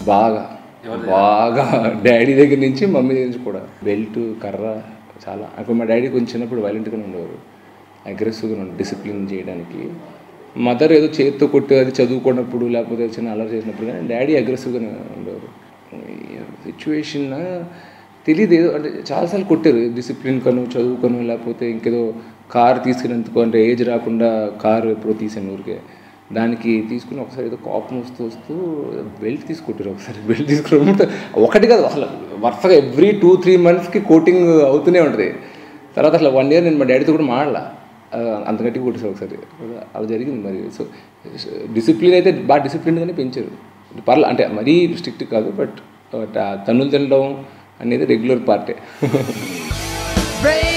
బాగా బాగా డాడీ దగ్గర నుంచి మమ్మీ దగ్గర నుంచి కూడా బెల్ట్ కర్ర చాలా అప్పుడు మా డాడీ కొంచెం చిన్నప్పుడు వైలెంట్గానే ఉండేవారు అగ్రెసివ్గా ఉండే డిసిప్లిన్ చేయడానికి మదర్ ఏదో చేతితో కొట్టి అది చదువుకున్నప్పుడు లేకపోతే చిన్న అలర్ చేసినప్పుడు కానీ డాడీ అగ్రెసివ్గానే ఉండేవారు సిచ్యువేషన్ తెలియదు ఏదో అంటే చాలాసార్లు కొట్టారు డిసిప్లిన్ కను చదువుకను లేకపోతే ఇంకేదో కార్ తీసుకునేందుకు అంటే ఏజ్ రాకుండా కారు ఎప్పుడో తీసాను ఊరికే దానికి తీసుకుని ఒకసారి ఏదో కోపం వస్తూ వస్తూ బెల్ట్ తీసుకొట్టారు ఒకసారి బెల్ట్ తీసుకుని ఒకటి కాదు అసలు వరుసగా ఎవ్రీ టూ త్రీ మంత్స్కి కోటింగ్ అవుతూనే ఉంటుంది తర్వాత అసలు వన్ ఇయర్ నేను మా డాడీతో కూడా మాడలా ఆ, అంత గట్టిగా కొట్టేసారు ఒకసారి అలా జరిగింది మరి సో డిసిప్లిన్ అయితే బాగా డిసిప్లిన్గానే పెంచారు పర్లే అంటే మరీ స్ట్రిక్ట్ కాదు బట్ తన్నులు తినడం అనేది రెగ్యులర్ పార్టే Break